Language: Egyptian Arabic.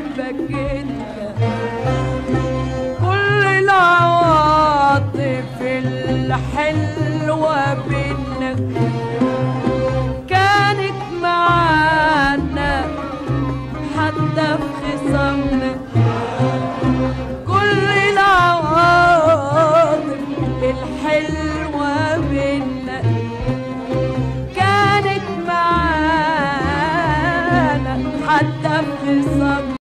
بحبك انت كل العواطف الحلوة بينا كانت معانا حتى في خصامنا كل العواطف الحلوة بينا كانت معانا حتى في خصامنا